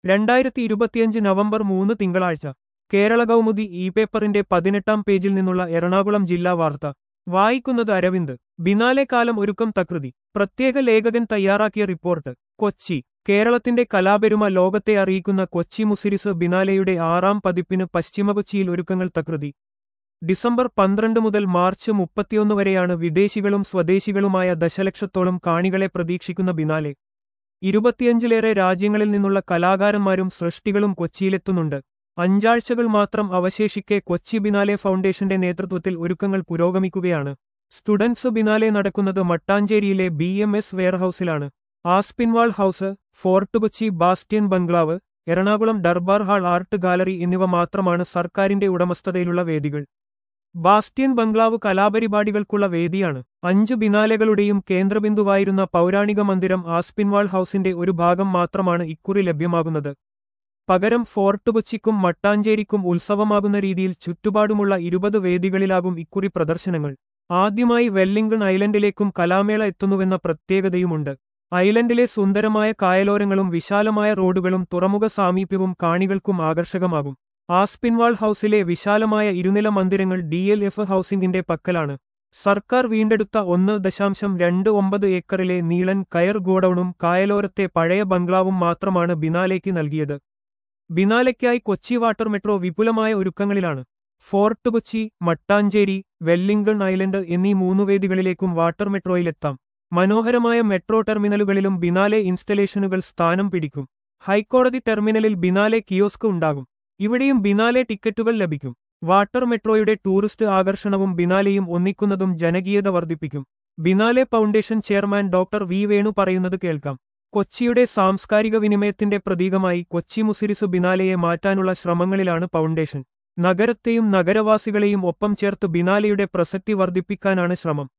രണ്ടായിരത്തി ഇരുപത്തിയഞ്ച് നവംബർ മൂന്ന് തിങ്കളാഴ്ച കേരള കൗമുദി ഇ പേപ്പറിന്റെ പതിനെട്ടാം പേജിൽ നിന്നുള്ള എറണാകുളം ജില്ലാ വാർത്ത വായിക്കുന്നത് അരവിന്ദ് ബിനാലെ കാലം ഒരുക്കം തകൃതി പ്രത്യേക ലേഖകൻ തയ്യാറാക്കിയ റിപ്പോർട്ട് കൊച്ചി കേരളത്തിന്റെ കലാപെരുമ ലോകത്തെ അറിയിക്കുന്ന കൊച്ചി മുസിരിസ് ബിനാലെയുടെ ആറാം പതിപ്പിന് പശ്ചിമകൊച്ചിയിൽ ഒരുക്കങ്ങൾ തകൃതി ഡിസംബർ പന്ത്രണ്ട് മുതൽ മാർച്ച് മുപ്പത്തിയൊന്ന് വരെയാണ് വിദേശികളും സ്വദേശികളുമായ ദശലക്ഷത്തോളം കാണികളെ പ്രതീക്ഷിക്കുന്ന ബിനാലെ ഇരുപത്തിയഞ്ചിലേറെ രാജ്യങ്ങളിൽ നിന്നുള്ള കലാകാരന്മാരും സൃഷ്ടികളും കൊച്ചിയിലെത്തുന്നുണ്ട് അഞ്ചാഴ്ചകൾ മാത്രം അവശേഷിക്കെ കൊച്ചി ബിനാലെ ഫൗണ്ടേഷന്റെ നേതൃത്വത്തിൽ ഒരുക്കങ്ങൾ പുരോഗമിക്കുകയാണ് സ്റ്റുഡൻസ് ബിനാലെ നടക്കുന്നത് മട്ടാഞ്ചേരിയിലെ ബി എം എസ് വെയർഹൌസിലാണ് Aspinwall house Fort Kochi Bastion bungalow Ernakulam Durbar hall art gallery എന്നിവ മാത്രമാണ് സർക്കാരിന്റെ ഉടമസ്ഥതയിലുള്ള വേദികൾ ബാസ്റ്റ്യൻ ബംഗ്ലാവ് കലാപരിപാടികൾക്കുള്ള വേദിയാണ് അഞ്ച് ബിനാലകളുടെയും കേന്ദ്രബിന്ദുവായിരുന്ന പൗരാണിക മന്ദിരം ആസ്പിൻവാൾ ഹൌസിന്റെ ഒരു ഭാഗം മാത്രമാണ് ഇക്കുറി ലഭ്യമാകുന്നത് പകരം ഫോർട്ട് കൊച്ചിക്കും മട്ടാഞ്ചേരിക്കും ഉത്സവമാകുന്ന രീതിയിൽ ചുറ്റുപാടുമുള്ള ഇരുപത് വേദികളിലാകും ഇക്കുറി പ്രദർശനങ്ങൾ ആദ്യമായി വെല്ലിംഗൺ ഐലൻഡിലേക്കും കലാമേള എത്തുന്നുവെന്ന പ്രത്യേകതയുമുണ്ട് ഐലൻഡിലെ സുന്ദരമായ കായലോരങ്ങളും വിശാലമായ റോഡുകളും തുറമുഖ സാമീപ്യവും കാണികൾക്കും ആകർഷകമാകും ആസ്പിൻവാൾ ഹൌസിലെ വിശാലമായ ഇരുനില മന്ദിരങ്ങൾ ഡി എൽ എഫ് ഹൌസിംഗിന്റെ പക്കലാണ് സർക്കാർ വീണ്ടെടുത്ത ഒന്ന് ദശാംശം രണ്ട് ഒമ്പത് ഏക്കറിലെ നീളൻ കയർ ഗോഡൌണും കായലോരത്തെ പഴയ ബംഗ്ലാവും മാത്രമാണ് ബിനാലേക്ക് നൽകിയത് ബിനാലയ്ക്കായി കൊച്ചി വാട്ടർ മെട്രോ വിപുലമായ ഒരുക്കങ്ങളിലാണ് Fort Kochi Mattancherry Wellington Island എന്നീ മൂന്നു വേദികളിലേക്കും വാട്ടർ മെട്രോയിലെത്താം മനോഹരമായ മെട്രോ ടെർമിനലുകളിലും ബിനാലെ ഇൻസ്റ്റലേഷനുകൾ സ്ഥാനം പിടിക്കും ഹൈക്കോടതി ടെർമിനലിൽ ബിനാലെ കിയോസ്ക് ഉണ്ടാകും ഇവിടെയും ബിനാലെ ടിക്കറ്റുകൾ ലഭിക്കും വാട്ടർ മെട്രോയുടെ ടൂറിസ്റ്റ് ആകർഷണവും ബിനാലെയും ഒന്നിക്കുന്നതും ജനകീയത വർദ്ധിപ്പിക്കും biennale foundation chairman doctor V Venu പറയുന്നത് കേൾക്കാം കൊച്ചിയുടെ സാംസ്കാരിക വിനിമയത്തിന്റെ പ്രതീകമായി കൊച്ചി മുസിരിസ് ബിനാലെയെ മാറ്റാനുള്ള ശ്രമങ്ങളിലാണ് ഫൗണ്ടേഷൻ നഗരത്തെയും നഗരവാസികളെയും ഒപ്പം ചേർത്ത് ബിനാലെയുടെ പ്രസക്തി വർദ്ധിപ്പിക്കാനാണ് ശ്രമം